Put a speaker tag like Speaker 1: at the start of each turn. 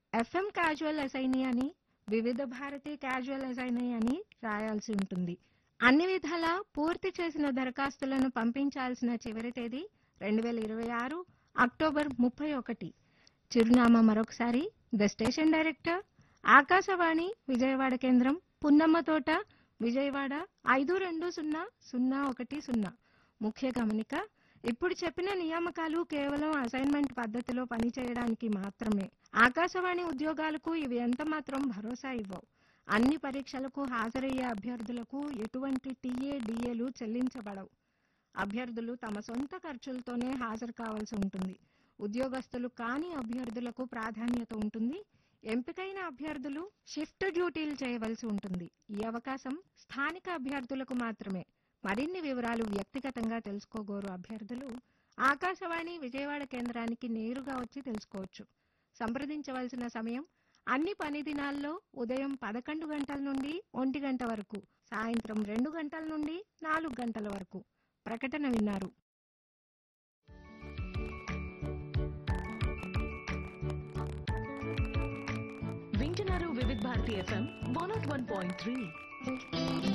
Speaker 1: FM casual assignee అని వివిధ Bharati casual assignee అని రాయాల్సి ఉంటుంది అన్ని విధాలా పూర్తి చేసిన దరఖాస్తులను పంపించాల్సిన చివరి తేదీ రెండు వేల ఇరవై ఆరు అక్టోబర్ ముప్పై ఒకటి చిరునామా మరొకసారి the station director Akashvani Vijayawada కేంద్రం పున్నమ్మ తోట విజయవాడ ఐదు రెండు సున్నా సున్నా ఒకటి సున్నా ముఖ్య గమనిక ఇప్పుడు చెప్పిన నియామకాలు కేవలం అసైన్మెంట్ పద్ధతిలో పనిచేయడానికి మాత్రమే ఆకాశవాణి ఉద్యోగాలకు ఇవి ఎంత మాత్రం భరోసా ఇవ్వవు అన్ని పరీక్షలకు హాజరయ్యే అభ్యర్థులకు ఎటువంటి టీఏ డిఏలు చెల్లించబడవు అభ్యర్థులు తమ సొంత ఖర్చులతోనే హాజరు కావాల్సి ఉంటుంది ఉద్యోగస్తులు కాని అభ్యర్థులకు ప్రాధాన్యత ఉంటుంది ఎంపికైన అభ్యర్థులు షిఫ్ట్ డ్యూటీలు చేయవలసి ఉంటుంది ఈ అవకాశం స్థానిక అభ్యర్థులకు మాత్రమే మరిన్ని వివరాలు వ్యక్తిగతంగా తెలుసుకోగోరు అభ్యర్థులు ఆకాశవాణి విజయవాడ కేంద్రానికి నేరుగా వచ్చి తెలుసుకోవచ్చు సంప్రదించవలసిన సమయం అన్ని పని దినాల్లో ఉదయం పదకొండు గంటల నుండి ఒంటి గంట వరకు సాయంత్రం రెండు గంటల నుండి నాలుగు గంటల వరకు ప్రకటన విన్నారు
Speaker 2: వింటున్నారు Vividh Bharati FM one nought one point three